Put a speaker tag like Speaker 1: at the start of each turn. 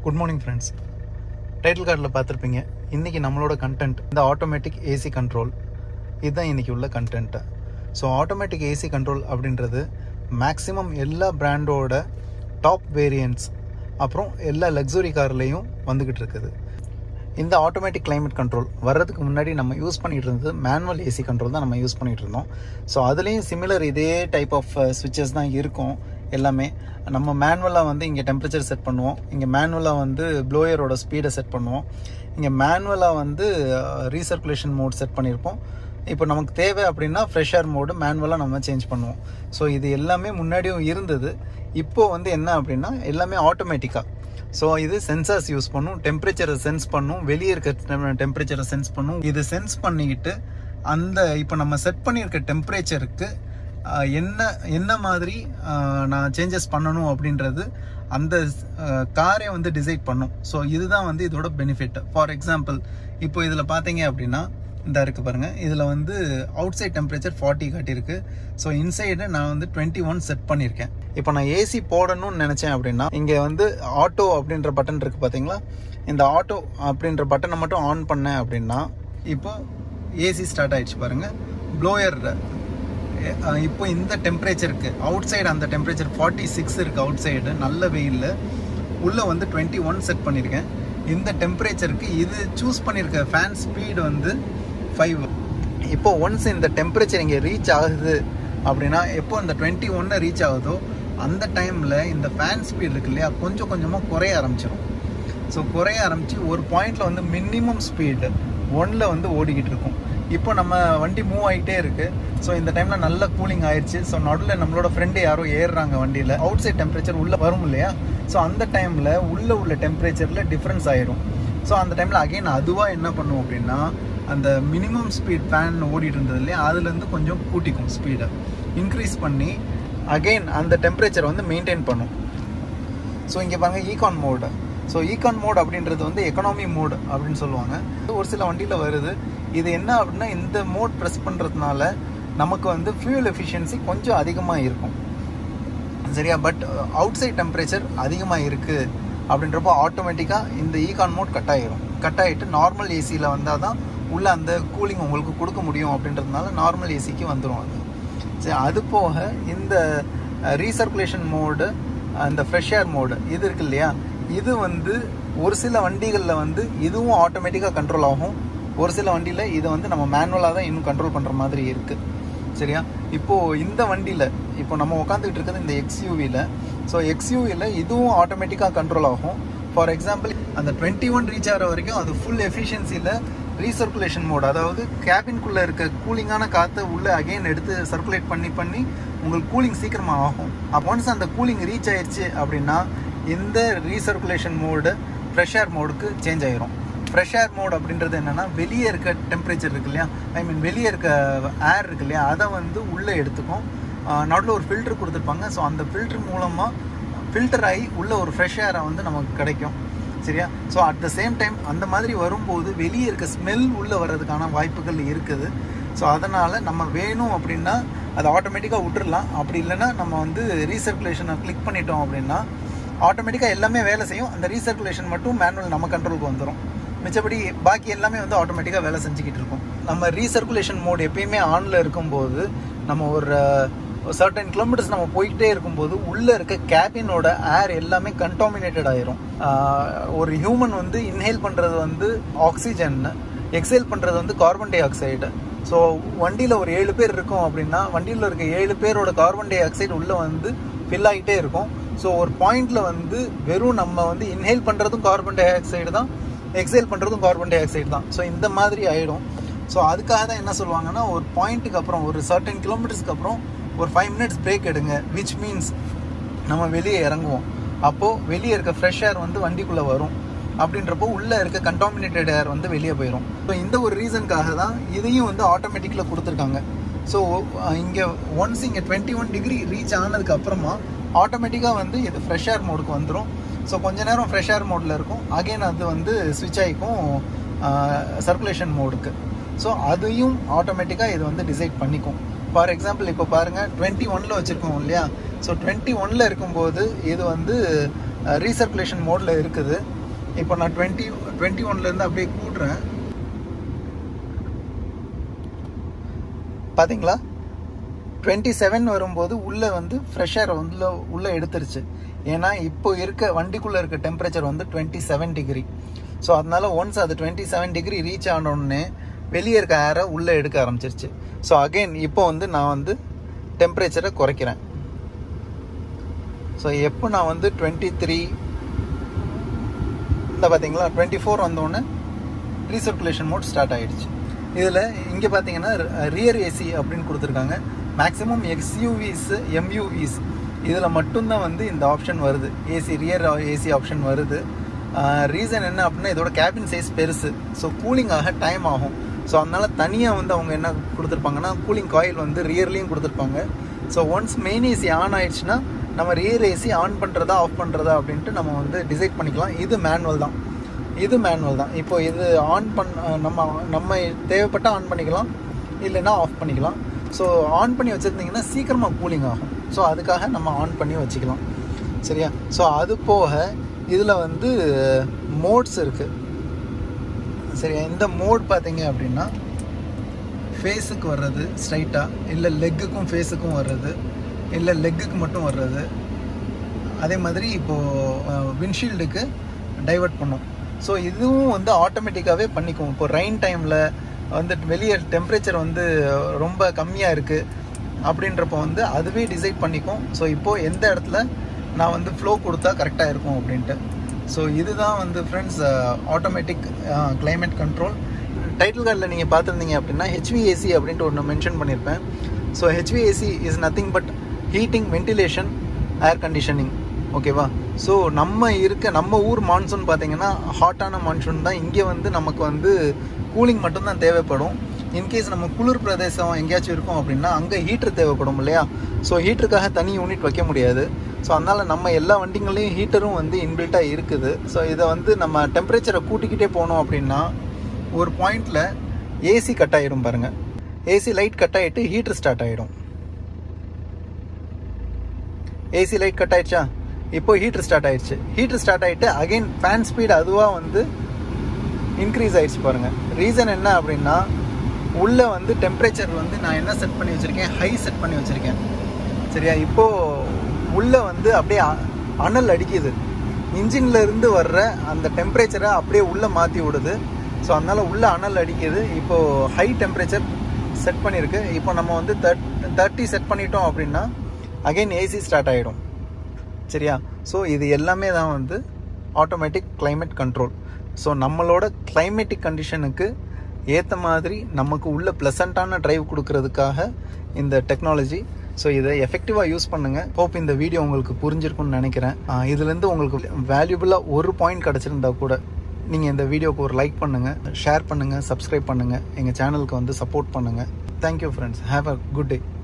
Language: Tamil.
Speaker 1: குட் மார்னிங் ஃப்ரெண்ட்ஸ் டைட்டில் கார்டில் பார்த்துருப்பீங்க இன்றைக்கி நம்மளோட கண்டென்ட் இந்த ஆட்டோமேட்டிக் ஏசி கண்ட்ரோல் இதுதான் இன்றைக்கி உள்ள content so automatic AC control அப்படின்றது மேக்ஸிமம் எல்லா பிராண்டோட டாப் வேரியன்ட்ஸ் அப்புறம் எல்லா லக்ஸுரி கார்லேயும் வந்துக்கிட்டு இருக்குது இந்த ஆட்டோமேட்டிக் கிளைமேட் கண்ட்ரோல் வர்றதுக்கு முன்னாடி நம்ம யூஸ் பண்ணிகிட்டு இருந்தது மேனுவல் ஏசி கண்ட்ரோல் தான் நம்ம யூஸ் பண்ணிகிட்டு இருந்தோம் ஸோ அதுலேயும் சிமிலர் இதே டைப் ஆஃப் சுவிட்சஸ் தான் இருக்கும் எல்லாமே நம்ம மேனுவலாக வந்து இங்கே டெம்பரேச்சர் செட் பண்ணுவோம் இங்கே மேனுவலாக வந்து ப்ளோயரோட ஸ்பீடை செட் பண்ணுவோம் இங்கே மேனுவலாக வந்து ரீசர்க்குலேஷன் மோட் செட் பண்ணியிருப்போம் இப்போ நமக்கு தேவை அப்படின்னா ஃப்ரெஷர் மோடு மேனுவலாக நம்ம சேஞ்ச் பண்ணுவோம் ஸோ இது எல்லாமே முன்னாடியும் இருந்தது இப்போது வந்து என்ன அப்படின்னா எல்லாமே ஆட்டோமேட்டிக்காக ஸோ இது சென்சார்ஸ் யூஸ் பண்ணும் டெம்பரேச்சரை சென்ஸ் பண்ணும் வெளியே இருக்க டெம்பரேச்சரை சென்ஸ் பண்ணும் இது சென்ஸ் பண்ணிக்கிட்டு அந்த இப்போ நம்ம செட் பண்ணியிருக்க டெம்பரேச்சருக்கு என்ன என்ன மாதிரி நான் சேஞ்சஸ் பண்ணணும் அப்படின்றது அந்த காரை வந்து டிசைட் பண்ணும் ஸோ இதுதான் வந்து இதோட பெனிஃபிட் ஃபார் எக்ஸாம்பிள் இப்போ இதில் பார்த்தீங்க அப்படின்னா இந்த இருக்கு பாருங்க இதில் வந்து அவுட் சைட் டெம்பரேச்சர் ஃபார்ட்டி காட்டியிருக்கு ஸோ இன்சைடு நான் வந்து டுவெண்ட்டி ஒன் செட் பண்ணியிருக்கேன் இப்போ நான் ஏசி போடணும்னு நினச்சேன் அப்படின்னா இங்கே வந்து ஆட்டோ அப்படின்ற பட்டன் இருக்குது பார்த்தீங்களா இந்த ஆட்டோ அப்படின்ற பட்டனை மட்டும் ஆன் பண்ணேன் அப்படின்னா இப்போ ஏசி ஸ்டார்ட் ஆயிடுச்சு பாருங்கள் ப்ளோயர் இப்போ இந்த டெம்பரேச்சருக்கு அவுட் சைடு அந்த டெம்பரேச்சர் ஃபார்ட்டி சிக்ஸ் இருக்குது அவுட் சைடு நல்ல வெயிலில் உள்ளே வந்து டுவெண்ட்டி ஒன் செட் பண்ணியிருக்கேன் இந்த டெம்பரேச்சருக்கு இது சூஸ் பண்ணியிருக்க ஃபேன் ஸ்பீடு வந்து ஃபைவ் இப்போ ஒன்ஸ் இந்த டெம்பரேச்சர் இங்கே ரீச் ஆகுது அப்படின்னா எப்போ இந்த டுவெண்ட்டி ஒன்னை ரீச் ஆகுதோ அந்த டைமில் இந்த ஃபேன் ஸ்பீட் இருக்கு இல்லையா கொஞ்சம் கொஞ்சமாக குறைய ஆரம்பிச்சிடும் ஸோ குறைய ஆரம்பித்து ஒரு பாயிண்டில் வந்து மினிமம் ஸ்பீடு ஒன்னில் வந்து ஓடிக்கிட்டு இருக்கும் இப்போ நம்ம வண்டி மூவ் ஆகிட்டே இருக்குது ஸோ இந்த டைமில் நல்ல கூலிங் ஆயிடுச்சு ஸோ நடுவில் நம்மளோட ஃப்ரெண்டு யாரோ ஏறுறாங்க வண்டியில் அவுட் சைட் டெம்பரேச்சர் உள்ளே வரும் இல்லையா ஸோ அந்த டைமில் உள்ளே உள்ள டெம்பரேச்சரில் டிஃப்ரென்ஸ் ஆயிரும் ஸோ அந்த டைமில் அகைன் அதுவாக என்ன பண்ணும் அப்படின்னா அந்த மினிமம் ஸ்பீட் ஃபேன் ஓடிட்டு இருந்தது இல்லையா அதுலேருந்து கொஞ்சம் கூட்டிக்கும் ஸ்பீடை இன்க்ரீஸ் பண்ணி அகெயின் அந்த டெம்பரேச்சரை வந்து மெயின்டைன் பண்ணும் ஸோ இங்கே பாருங்கள் eco mode so eco mode அப்படின்றது வந்து எக்கனாமி மோட் அப்படின்னு சொல்லுவாங்க ஒரு சில வண்டியில் வருது இது என்ன அப்படின்னா இந்த மோட் ப்ரெஸ் பண்ணுறதுனால நமக்கு வந்து ஃபியூல் எஃபிஷியன்சி கொஞ்சம் அதிகமாக இருக்கும் சரியா பட் அவுட் சைட் டெம்பரேச்சர் அதிகமாக இருக்குது அப்படின்றப்போ ஆட்டோமேட்டிக்காக இந்த ஈகான் மோட் கட் ஆகிரும் கட் ஆகிட்டு நார்மல் ஏசியில் வந்தால் தான் உள்ள அந்த கூலிங் உங்களுக்கு கொடுக்க முடியும் அப்படின்றதுனால நார்மல் ஏசிக்கு வந்துடும் அது சரி அது போக இந்த ரீசர்க்குலேஷன் மோடு அந்த ஃப்ரெஷ் ஏர் மோடு இது இருக்கு இல்லையா இது வந்து ஒரு சில வண்டிகளில் வந்து இதுவும் ஆட்டோமேட்டிக்காக கண்ட்ரோல் ஆகும் ஒரு சில வண்டியில் இதை வந்து நம்ம மேனுவலாக தான் இன்னும் கண்ட்ரோல் பண்ணுற மாதிரி இருக்குது சரியா இப்போது இந்த வண்டியில் இப்போ நம்ம உட்காந்துக்கிட்டு இருக்கிறது இந்த எக்ஸ்யூவியில் ஸோ எக்ஸ்யூவியில் இதுவும் ஆட்டோமேட்டிக்காக கண்ட்ரோல் ஆகும் ஃபார் எக்ஸாம்பிள் அந்த டுவெண்ட்டி ஒன் ரீச் ஆகிற வரைக்கும் அது ஃபுல் எஃபிஷியன்சியில் ரீசர்க்குலேஷன் மோட் அதாவது கேபின்குள்ளே இருக்க கூலிங்கான காற்றை உள்ளே அகெயின் எடுத்து சர்க்குலேட் பண்ணி பண்ணி உங்களுக்கு கூலிங் சீக்கிரமாக ஆகும் அப்போ ஒன்ஸ் அந்த கூலிங் ரீச் ஆயிடுச்சு அப்படின்னா இந்த ரீசர்க்குலேஷன் மோடு ஃப்ரெஷ் ஏர் மோடுக்கு சேஞ்ச் ஆயிரும் ஃப்ரெஷ் ஏர் மோட் அப்படின்றது என்னென்னா வெளியே இருக்க டெம்பரேச்சர் இருக்கு இல்லையா ஐ மீன் வெளியே இருக்க ஏர் இருக்கு இல்லையா அதை வந்து உள்ளே எடுத்துக்கும் நடுவில் ஒரு ஃபில்டர் கொடுத்துருப்பாங்க ஸோ அந்த ஃபில்டர் மூலமாக ஃபில்டர் ஆகி உள்ள ஒரு ஃப்ரெஷ் ஏரை வந்து நமக்கு கிடைக்கும் சரியா so at the same time அந்த மாதிரி வரும்போது வெளியே இருக்க ஸ்மெல் உள்ளே வர்றதுக்கான வாய்ப்புகள் இருக்குது ஸோ அதனால் நம்ம வேணும் அப்படின்னா அதை ஆட்டோமேட்டிக்காக விட்டுடலாம் அப்படி இல்லைன்னா நம்ம வந்து ரீசர்க்குலேஷனை கிளிக் பண்ணிட்டோம் அப்படின்னா ஆட்டோமேட்டிக்காக எல்லாமே வேலை செய்யும் அந்த ரீசர்க்குலேஷன் மட்டும் மேனுவல் நம்ம கண்ட்ரோலுக்கு வந்துடும் மிச்சப்படி பாக்கி எல்லாமே வந்து ஆட்டோமேட்டிக்காக வேலை செஞ்சுக்கிட்டு இருக்கும் நம்ம ரீசர்க்குலேஷன் மோட் எப்பயுமே ஆனில் இருக்கும்போது நம்ம ஒரு சர்டன் கிலோமீட்டர்ஸ் நம்ம போய்கிட்டே இருக்கும்போது உள்ளே இருக்க கேபினோட ஏர் எல்லாமே கண்டாமினேட்டட் ஆயிரும் ஒரு ஹியூமன் வந்து இன்ஹேல் பண்ணுறது வந்து ஆக்சிஜன் எக்ஸேல் பண்ணுறது வந்து கார்பன் டை ஆக்சைடு ஸோ வண்டியில் ஒரு ஏழு பேர் இருக்கோம் அப்படின்னா வண்டியில் இருக்க ஏழு பேரோட கார்பன் டை ஆக்சைடு உள்ளே வந்து ஃபில் ஆகிட்டே இருக்கும் ஸோ ஒரு பாயிண்டில் வந்து வெறும் நம்ம வந்து இன்ஹேல் பண்ணுறதும் கார்பன் டை ஆக்சைடு தான் எக்ஸைல் பண்ணுறதும் கார்பன் டை ஆக்சைடு தான் ஸோ இந்த மாதிரி ஆகிடும் ஸோ அதுக்காக தான் என்ன சொல்லுவாங்கன்னா ஒரு பாயிண்ட்டுக்கு அப்புறம் ஒரு சர்டன் கிலோமீட்டர்ஸ்க்கு அப்புறம் ஒரு ஃபைவ் மினிட்ஸ் பிரேக் எடுங்க விச் மீன்ஸ் நம்ம வெளியே இறங்குவோம் அப்போது வெளியே இருக்க ஃப்ரெஷ் ஏர் வந்து வண்டிக்குள்ளே வரும் அப்படின்றப்போ உள்ளே இருக்க கண்டாமினேட்டட் ஏர் வந்து வெளியே போயிடும் ஸோ இந்த ஒரு ரீசனுக்காக தான் இதையும் வந்து ஆட்டோமேட்டிக்கில் கொடுத்துருக்காங்க ஸோ இங்கே ஒன்ஸ் இங்கே டுவெண்ட்டி ஒன் டிகிரி ரீச் ஆனதுக்கு அப்புறமா ஆட்டோமேட்டிக்காக வந்து இது ஃப்ரெஷ் ஏர் மோடுக்கு வந்துடும் ஸோ கொஞ்ச நேரம் ஃப்ரெஷ் ஏர் மோடில் இருக்கும் அகெயின் அது வந்து ஸ்விட்ச் ஆகிக்கும் சர்க்குலேஷன் மோடுக்கு ஸோ அதையும் ஆட்டோமேட்டிக்காக இது வந்து டிசைட் பண்ணிக்கும் ஃபார் எக்ஸாம்பிள் இப்போ பாருங்கள் டுவெண்ட்டி ஒனில் வச்சுருக்கோம் இல்லையா ஸோ டுவெண்ட்டி ஒனில் இருக்கும்போது இது வந்து ரீசர்க்குலேஷன் மோடில் இருக்குது இப்போ நான் டுவெண்ட்டி டுவெண்ட்டி ஒன்லேருந்து அப்படியே கூட்டுறேன் பார்த்தீங்களா டுவெண்ட்டி செவன் வரும்போது உள்ளே வந்து ஃப்ரெஷ் ஏர் வந்து உள்ளே எடுத்துருச்சு ஏன்னா இப்போ இருக்க வண்டிக்குள்ளே இருக்க டெம்பரேச்சர் வந்து டுவெண்ட்டி செவன் டிகிரி ஸோ அதனால ஒன்ஸ் அது டுவெண்ட்டி செவன் டிகிரி ரீச் ஆனோடனே வெளியே இருக்க ஏரை உள்ளே எடுக்க ஆரம்பிச்சிருச்சு ஸோ அகைன் இப்போ வந்து நான் வந்து டெம்பரேச்சரை குறைக்கிறேன் ஸோ எப்போ நான் வந்து டுவெண்ட்டி த்ரீ இந்த பார்த்தீங்களா டுவெண்ட்டி ஃபோர் வந்தோடனே ரீசர்க்குலேஷன் மோட் ஸ்டார்ட் ஆகிடுச்சு இதில் இங்கே பார்த்தீங்கன்னா ரியர் ஏசி அப்படின்னு கொடுத்துருக்காங்க மேக்ஸிமம் எக்ஸ்யூவிஸ் எம்யூவிஸ் இதில் மட்டும்தான் வந்து இந்த ஆப்ஷன் வருது ஏசி ரியர் ஏசி ஆப்ஷன் வருது ரீசன் என்ன அப்படின்னா இதோட கேபின் சைஸ் பெருசு ஸோ கூலிங் ஆக டைம் ஆகும் ஸோ அதனால் தனியாக வந்து அவங்க என்ன கொடுத்துருப்பாங்கன்னா கூலிங் காயில் வந்து ரியர்லேயும் கொடுத்துருப்பாங்க so once main AC on ஆயிடுச்சுன்னா நம்ம ரியர் ஏசி ஆன் பண்ணுறதா ஆஃப் பண்ணுறதா அப்படின்ட்டு நம்ம வந்து டிசைட் பண்ணிக்கலாம் இது மேனுவல் தான் இது மேனுவல் தான் இப்போ இது ஆன் பண் நம்ம நம்ம தேவைப்பட்டால் ஆன் பண்ணிக்கலாம் இல்லைன்னா ஆஃப் பண்ணிக்கலாம் ஸோ ஆன் பண்ணி வச்சுருந்தீங்கன்னா சீக்கிரமாக கூலிங் ஆகும் ஸோ அதுக்காக நம்ம ஆன் பண்ணி வச்சுக்கலாம் சரியா ஸோ அது போக இதில் வந்து மோட்ஸ் இருக்குது சரியா இந்த மோட் பார்த்தீங்க அப்படின்னா ஃபேஸுக்கு வர்றது ஸ்ட்ரைட்டாக இல்லை லெக்குக்கும் ஃபேஸுக்கும் வர்றது இல்லை லெக்குக்கு மட்டும் வர்றது அதே மாதிரி இப்போது விண்ஷீல்டுக்கு டைவர்ட் பண்ணும் ஸோ இதுவும் வந்து ஆட்டோமேட்டிக்காகவே பண்ணிக்கும் இப்போ ரெயின் டைமில் வந்து வெளியே டெம்பரேச்சர் வந்து ரொம்ப கம்மியாக இருக்குது அப்படின்றப்போ வந்து அதுவே டிசைட் பண்ணிக்கும் ஸோ இப்போது எந்த இடத்துல நான் வந்து ஃப்ளோ கொடுத்தா கரெக்டாக இருக்கும் அப்படின்ட்டு ஸோ இதுதான் வந்து friends automatic climate control title கார்டில் நீங்கள் பார்த்துருந்தீங்க அப்படின்னா ஹெச்விஏசி அப்படின்ட்டு ஒன்று மென்ஷன் பண்ணியிருப்பேன் so HVAC is nothing but heating ventilation air conditioning ஓகேவா ஸோ நம்ம இருக்க நம்ம ஊர் மான்சூன் பார்த்தீங்கன்னா ஹாட்டான மான்சூன் தான் இங்கே வந்து நமக்கு வந்து கூலிங் மட்டும்தான் தேவைப்படும் இன்கேஸ் நம்ம குளிர் பிரதேசம் எங்கேயாச்சும் இருக்கோம் அப்படின்னா அங்கே ஹீட்டர் தேவைப்படும் இல்லையா ஸோ ஹீட்டருக்காக தனி யூனிட் வைக்க முடியாது ஸோ அதனால் நம்ம எல்லா வண்டிங்களையும் ஹீட்டரும் வந்து இன்பில்ட்டாக இருக்குது ஸோ இதை வந்து நம்ம டெம்பரேச்சரை கூட்டிக்கிட்டே போனோம் அப்படின்னா ஒரு பாயிண்டில் ஏசி கட் ஆகிடும் பாருங்கள் ஏசி லைட் கட் ஆகிட்டு ஹீட்டர் ஸ்டார்ட் ஆகிடும் ஏசி லைட் கட் ஆயிடுச்சா இப்போ ஹீட்டர் ஸ்டார்ட் ஆயிடுச்சு ஹீட்டர் ஸ்டார்ட் ஆகிட்டு அகைன் ஃபேன் ஸ்பீட் அதுவாக வந்து இன்க்ரீஸ் ஆயிடுச்சு பாருங்கள் ரீசன் என்ன அப்படின்னா உள்ளே வந்து டெம்பரேச்சர் வந்து நான் என்ன செட் பண்ணி வச்சுருக்கேன் ஹை செட் பண்ணி வச்சுருக்கேன் சரியா இப்போது உள்ளே வந்து அப்படியே அனல் அடிக்குது இன்ஜின்ல இருந்து வர்ற அந்த டெம்பரேச்சரை அப்படியே உள்ளே மாற்றி விடுது ஸோ அதனால் உள்ளே அனல் அடிக்குது இப்போது ஹை டெம்பரேச்சர் செட் பண்ணியிருக்கு இப்போ நம்ம வந்து தேர்ட் தேர்ட்டி செட் பண்ணிட்டோம் அப்படின்னா அகைன் ஏசி ஸ்டார்ட் ஆகிடும் சரியா ஸோ இது எல்லாமே தான் வந்து ஆட்டோமேட்டிக் கிளைமேட் கண்ட்ரோல் ஸோ நம்மளோட கிளைமேட்டிக் கண்டிஷனுக்கு ஏற்ற மாதிரி நமக்கு உள்ள ப்ளசண்ட்டான ட்ரைவ் கொடுக்கறதுக்காக இந்த டெக்னாலஜி ஸோ இதை எஃபெக்டிவாக யூஸ் பண்ணுங்கள் ஹோப் இந்த வீடியோ உங்களுக்கு புரிஞ்சிருக்கும்னு நினைக்கிறேன் இதுலேருந்து உங்களுக்கு வேல்யூபிளாக ஒரு பாயிண்ட் கிடச்சிருந்தா கூட நீங்கள் இந்த வீடியோக்கு ஒரு லைக் பண்ணுங்கள் ஷேர் பண்ணுங்கள் சப்ஸ்கிரைப் பண்ணுங்கள் எங்கள் சேனலுக்கு வந்து சப்போர்ட் பண்ணுங்கள் thank you friends have a good day